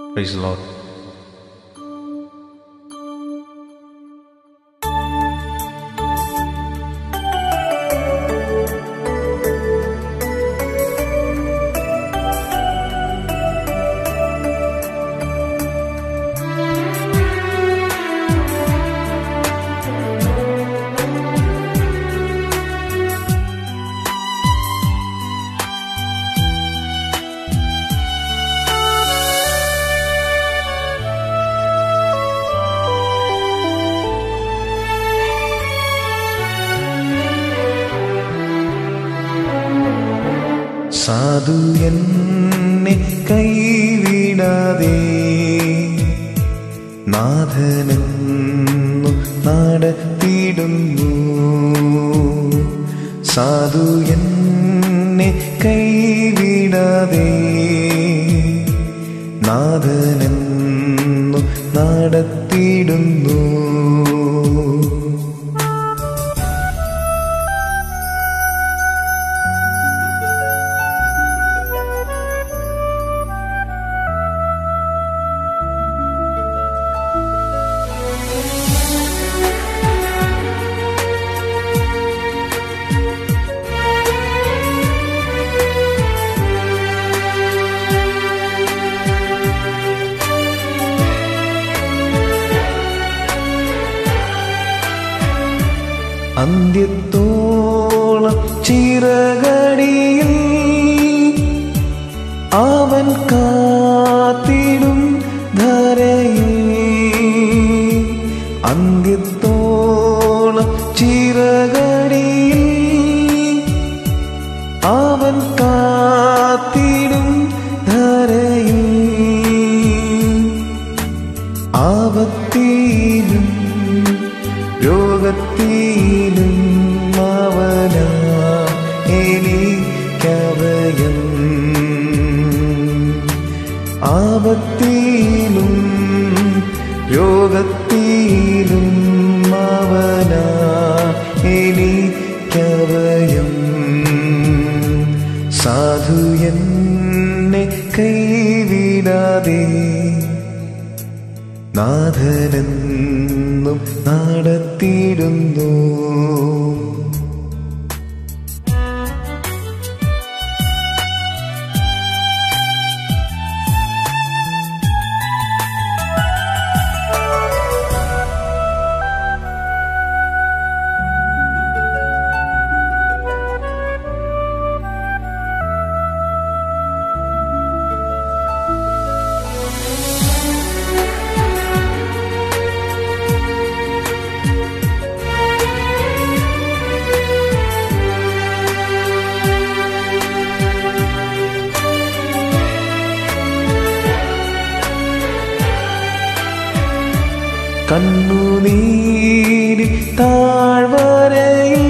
Praise the Lord. സാധു എന്നെ കൈവിടാതെ നാഥനെന്നു നടത്തിയിടുന്നു സാധു എന്നെ കൈവിടാതെ നാഥനെന്നു നടത്തിയിടുന്നു അന്ത്യത്തോളം ചിറകടിയിൽ അവൻ കാത്തിടും ധരയിൽ അന്ത്യത്തോളം ചിറകടിയിൽ അവൻ കാത്തിടും ധരയിൽ ആപത്തിലും രോഗത്തിലും അവന എനിക്കവയം ആപത്തിലും രോഗത്തിലും അവന എനിക്കവയം സാധു എന്നെ കൈവിടാതെ നാഥനെന്നും നടത്തിയിടുന്നു കണ്ണുനീരി താഴ്വരയിൽ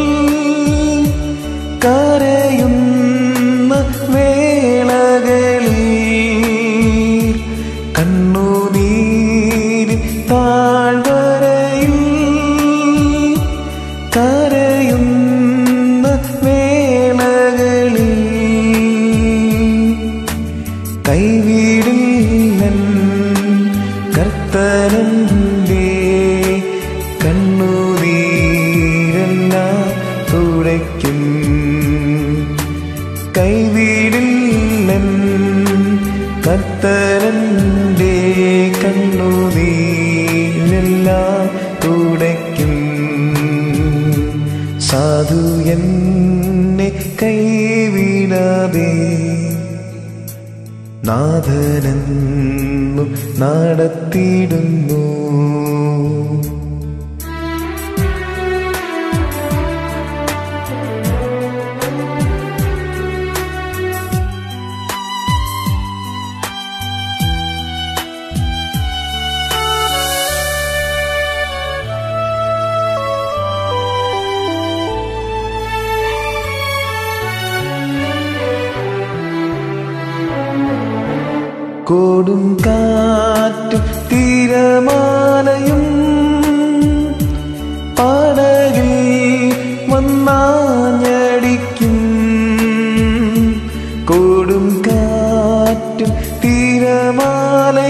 കരയുന്ന വേളകളിൽ കണ്ണുനീരി താഴ്വരയിൽ കരയുന്ന വേളകളിൽ കൈവിടില്ലൻ കർത്തനന്റെ കണ്ണുനീരെല്ലാം തുടയ്ക്കും കൈവിടില്ലൻ കർത്തനന്റെ കണ്ണുനീരെല്ലാം തുടയ്ക്കും സാധു എന്നെ കൈവിടാതെ നാഥനെന്നും നടത്തിയിടുന്നു കൊടും കാറ്റും തിരമാലയും പടകിൽ വന്നാഞ്ഞടിക്കും കൊടും കാറ്റും തിരമാല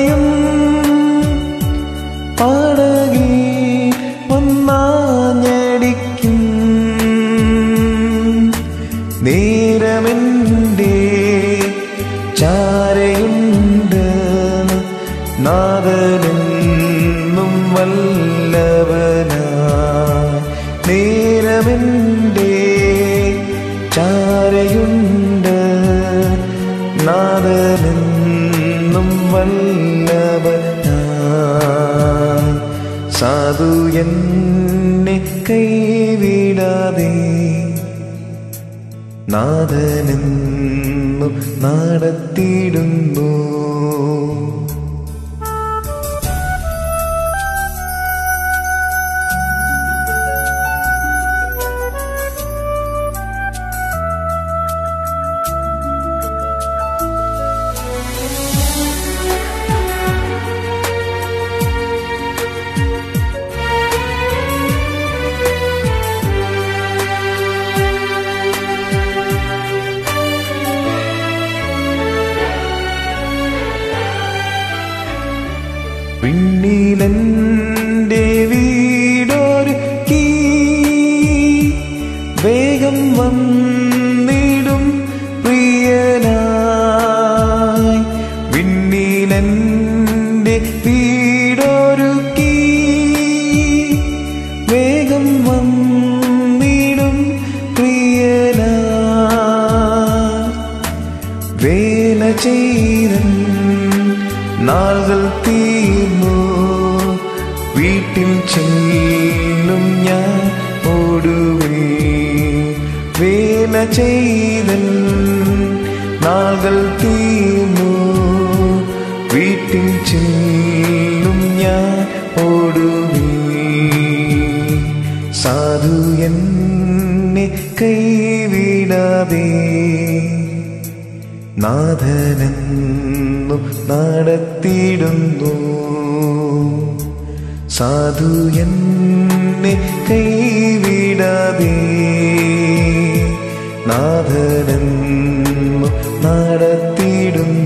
നേരമെൻ്റെ ചാരയുണ്ട് നാദനെന്നും വല്ലവനാ നേരമെൻ്റെ ചാരയുണ്ട് നാദനെന്നും വല്ലവനാ സാധു എന്നെ കൈവിടാതെ നാദനെന്നും നടത്തിയിടുന്നു പിന്നിലെന്റെ വീടൊരുക്കി വേഗം വന്നിടും പ്രിയനായി പിന്നിലെന്റെ വീടൊരുക്കി വേഗം വന്നിടും പ്രിയനായി വേല ചെയ്തൻ നാളുകൾ തീർന്നു വീട്ടിൽ ചെല്ലും ഞാൻ ഓടുവേ വേല ചെയ്തൻ നാളുകൾ തീർന്നു വീട്ടിൽ ചെല്ലും ഞാൻ ഓടുവേ സാധു എന്നെ കൈവിടാതെ നാഥനെന്നു നടത്തിയിടുന്നു സാധു എന്നെ കൈവിടാതെ നാഥനെന്നു നടത്തിയിടുന്നു